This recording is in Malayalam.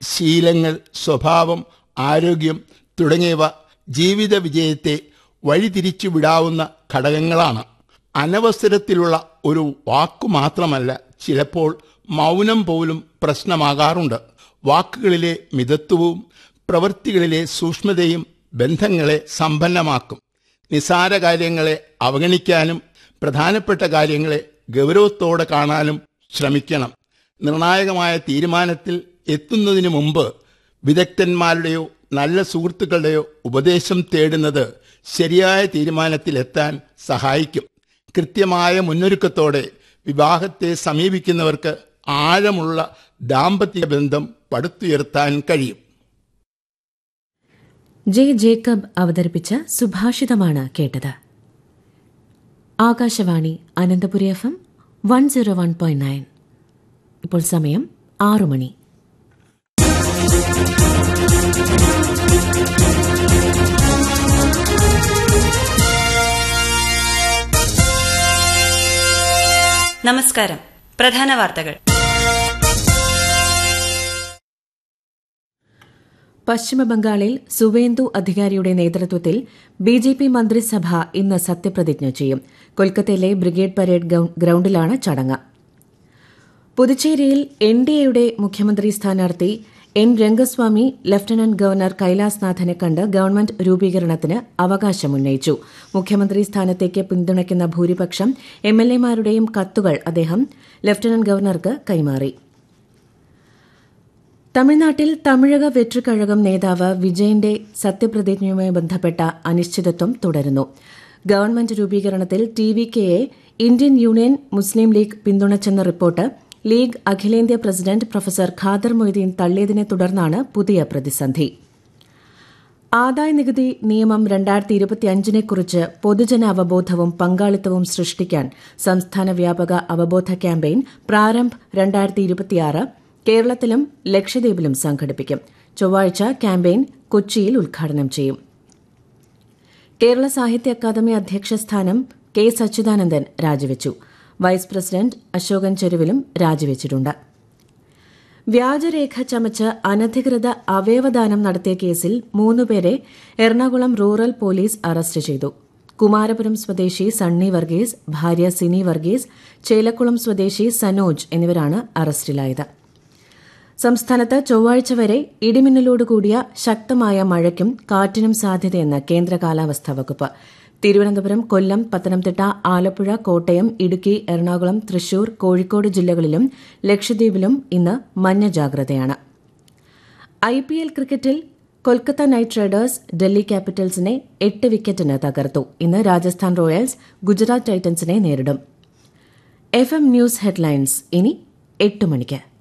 ശീലങ്ങൾ സ്വഭാവം ആരോഗ്യം തുടങ്ങിയവ ജീവിത വിജയത്തെ വഴിതിരിച്ചു വിടാവുന്ന ഘടകങ്ങളാണ് അനവസരത്തിലുള്ള ഒരു വാക്കു മാത്രമല്ല ചിലപ്പോൾ മൗനം പോലും പ്രശ്നമാകാറുണ്ട് വാക്കുകളിലെ മിതത്വവും പ്രവൃത്തികളിലെ സൂക്ഷ്മതയും ബന്ധങ്ങളെ സമ്പന്നമാക്കും നിസാര കാര്യങ്ങളെ അവഗണിക്കാനും പ്രധാനപ്പെട്ട കാര്യങ്ങളെ ഗൗരവത്തോടെ കാണാനും ശ്രമിക്കണം നിർണായകമായ തീരുമാനത്തിൽ എത്തുന്നതിന് മുമ്പ് വിദഗ്ധന്മാരുടെയോ നല്ല സുഹൃത്തുക്കളുടെയോ ഉപദേശം തേടുന്നത് ശരിയായ തീരുമാനത്തിലെത്താൻ സഹായിക്കും കൃത്യമായ മുന്നൊരുക്കത്തോടെ വിവാഹത്തെ സമീപിക്കുന്നവർക്ക് ആഴമുള്ള ദാമ്പത്യ ബന്ധം പടുത്തുയർത്താൻ കഴിയും ജെ ജേക്കബ് അവതരിപ്പിച്ച സുഭാഷിതമാണ് കേട്ടത് Akashvani Ananthapuri F M one zero one point nine ഇപ്പോൾ സമയം ആറു മണി നമസ്കാരം പ്രധാന വാർത്തകൾ പശ്ചിമബംഗാളിൽ സുവേന്ദു അധികാരിയുടെ നേതൃത്വത്തിൽ ബി ജെ പി മന്ത്രിസഭ ഇന്ന് സത്യപ്രതിജ്ഞ ചെയ്യും കൊൽക്കത്തയിലെ ബ്രിഗേഡ് പരേഡ് ഗ്രൌണ്ടിലാണ് ചടങ്ങ് പുതുച്ചേരിയിൽ എൻ ഡി എയുടെ മുഖ്യമന്ത്രി സ്ഥാനാർത്ഥി എൻ രംഗസ്വാമി ലഫ്റ്റനന്റ് ഗവർണർ കൈലാസ്നാഥനെ കണ്ട് ഗവൺമെന്റ് രൂപീകരണത്തിന് അവകാശമുന്നയിച്ചു മുഖ്യമന്ത്രി സ്ഥാനത്തേക്ക് പിന്തുണയ്ക്കുന്ന ഭൂരിപക്ഷം എംഎൽഎമാരുടെയും കത്തുകൾ അദ്ദേഹം ലഫ്റ്റനന്റ് ഗവർണർക്ക് കൈമാറി തമിഴ്നാട്ടിൽ തമിഴക വെற்றிക്കഴകം നേതാവ് വിജയന്റെ സത്യപ്രതിജ്ഞയുമായി ബന്ധപ്പെട്ട അനിശ്ചിതത്വം തുടരുന്നു ഗവൺമെന്റ് രൂപീകരണത്തിൽ ടി വി കെയെ ഇന്ത്യൻ യൂണിയൻ മുസ്ലിം ലീഗ് പിന്തുണച്ചെന്ന റിപ്പോർട്ട് ലീഗ് അഖിലേന്ത്യാ പ്രസിഡന്റ് പ്രൊഫസർ ഖാദർ മൊയ്തീൻ തള്ളിയതിനെ തുടർന്നാണ് പുതിയ പ്രതിസന്ധി ആദായനികുതി നിയമം രണ്ടായിരത്തി ഇരുപത്തിയഞ്ചിനെക്കുറിച്ച് പൊതുജന അവബോധവും പങ്കാളിത്തവും സൃഷ്ടിക്കാൻ സംസ്ഥാന വ്യാപക അവബോധ ക്യാമ്പയിൻ പ്രാരംഭ് രണ്ടായിരത്തി ഇരുപത്തിയാറ് കേരളത്തിലും ലക്ഷദ്വീപിലും സംഘടിപ്പിക്കും ചൊവ്വാഴ്ച ക്യാമ്പയിൻ കൊച്ചിയിൽ ഉദ്ഘാടനം ചെയ്യും കേരള സാഹിത്യ അക്കാദമി അധ്യക്ഷ സ്ഥാനം കെ സച്ചിദാനന്ദൻ രാജിവെച്ചു വൈസ് പ്രസിഡന്റ് അശോകൻ ചെരുവിലും രാജിവെച്ചിട്ടുണ്ട് വ്യാജരേഖ ചമച്ച് അനധികൃത അവയവദാനം നടത്തിയ കേസിൽ മൂന്നുപേരെ എറണാകുളം റൂറൽ പോലീസ് അറസ്റ്റ് ചെയ്തു കുമാരപുരം സ്വദേശി സണ്ണി വർഗീസ് ഭാര്യ സിനി വർഗീസ് ചേലക്കുളം സ്വദേശി സനോജ് എന്നിവരാണ് അറസ്റ്റിലായത് സംസ്ഥാനത്ത് ചൊവ്വാഴ്ച വരെ ഇടിമിന്നലോടുകൂടിയ ശക്തമായ മഴയ്ക്കും കാറ്റിനും സാധ്യതയെന്ന് കേന്ദ്ര കാലാവസ്ഥാ വകുപ്പ് തിരുവനന്തപുരം കൊല്ലം പത്തനംതിട്ട ആലപ്പുഴ കോട്ടയം ഇടുക്കി എറണാകുളം തൃശൂർ കോഴിക്കോട് ജില്ലകളിലും ലക്ഷദ്വീപിലും ഇന്ന് മഞ്ഞ ജാഗ്രതയാണ് ഐപിഎൽ ക്രിക്കറ്റിൽ കൊൽക്കത്ത നൈറ്റ് റൈഡേഴ്സ് ഡൽഹി ക്യാപിറ്റൽസിനെ എട്ട് വിക്കറ്റിന് തകർത്തു ഇന്ന് രാജസ്ഥാൻ റോയൽസ് ഗുജറാത്ത് ടൈറ്റൻസിനെ നേരിടും എഫ് എം ന്യൂസ് ഹെഡ്ലൈൻസ് ഇനി എട്ട് മണിക്ക്